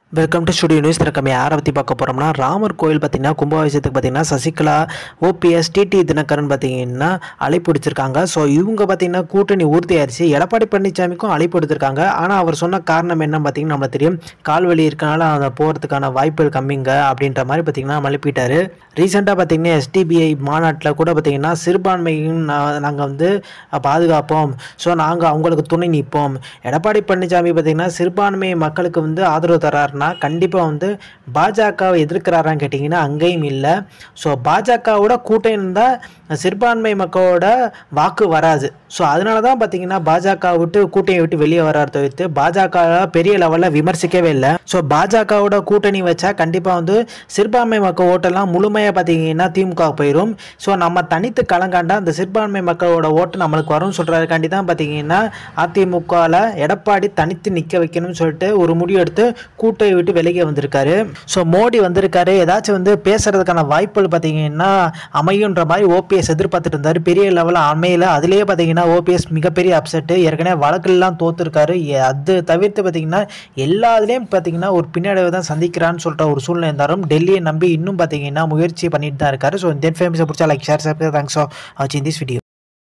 welcome to studio news திறக்கமே யாரை பற்றி பார்க்க போகிறோம்னா ராமர் கோயில் பார்த்தீங்கன்னா கும்பாபிஷேகத்துக்கு பார்த்தீங்கன்னா சசிகலா ஓபிஎஸ் டிடி தினகரன் பார்த்தீங்கன்னா அழைப்பு விடுத்திருக்காங்க ஸோ இவங்க பார்த்தீங்கன்னா கூட்டணி உறுதியாயிருச்சு எடப்பாடி பழனிசாமிக்கும் அழைப்பு விடுத்திருக்காங்க ஆனால் அவர் சொன்ன காரணம் என்ன பார்த்தீங்கன்னா நம்மளுக்கு தெரியும் கால்வலி இருக்கனால அதை போகிறதுக்கான வாய்ப்புகள் கம்மிங்க அப்படின்ற மாதிரி பார்த்தீங்கன்னா மழுப்பிட்டாரு ரீசெண்டாக பார்த்தீங்கன்னா எஸ்டிபிஐ மாநாட்டில் கூட பார்த்தீங்கன்னா சிறுபான்மையும் நாங்கள் வந்து பாதுகாப்போம் ஸோ நாங்கள் அவங்களுக்கு துணை நிற்போம் எடப்பாடி பழனிசாமி பார்த்தீங்கன்னா சிறுபான்மை மக்களுக்கு வந்து ஆதரவு தராருன்னா கண்டிப்பாக வந்து பாஜகவை எதிர்க்கிறாரான்னு கேட்டிங்கன்னா அங்கேயும் இல்லை ஸோ பாஜகவோட கூட்டம் இருந்தால் சிறுபான்மை மக்களோட வாக்கு வராது ஸோ அதனால தான் பார்த்தீங்கன்னா பாஜக விட்டு கூட்டணியை விட்டு வெளியே வராரு தவிர்த்து பாஜக பெரிய லெவலில் விமர்சிக்கவே இல்லை ஸோ பாஜகவோட கூட்டணி வச்சா கண்டிப்பாக வந்து சிறுபான்மை மக்கள் ஓட்டெல்லாம் முழுமையாக பார்த்தீங்கன்னா திமுக போயிடும் ஸோ நம்ம தனித்து கலங்காண்டா அந்த சிறுபான்மை மக்களோட ஓட்டு நம்மளுக்கு வரும்னு சொல்கிறதுக்காண்டி தான் பார்த்தீங்கன்னா அதிமுகவில் எடப்பாடி தனித்து நிற்க வைக்கணும்னு சொல்லிட்டு ஒரு முடிவு எடுத்து கூட்டை விட்டு வெளியே வந்திருக்காரு ஸோ மோடி வந்திருக்காரு ஏதாச்சும் வந்து பேசுறதுக்கான வாய்ப்புகள் பார்த்தீங்கன்னா அமையுன்ற மாதிரி ஓபிஎஸ் எதிர்பார்த்துட்டு இருந்தார் பெரிய லெவலில் அமையல அதுலேயே பார்த்தீங்கன்னா ஓபிஎஸ் மிகப்பெரிய அப்செட்டு ஏற்கனவே வழக்குலாம் தோத்துருக்காரு எ- அது தவிர்த்து பார்த்தீங்கன்னா எல்லா இதுலேயும் பார்த்தீங்கன்னா ஒரு பின்னடைவை தான் சந்திக்கிறான்னு சொல்கிற ஒரு சூழ்நிலை இருந்தாலும் டெல்லியை நம்பி இன்னும் பார்த்தீங்கன்னா முயற்சி பண்ணிட்டு தான் இருக்காரு ஸோ இந்த ஃபேமஸை பிடிச்சா like share subscribe thanks for வாட்சிங் திஸ் வீடியோ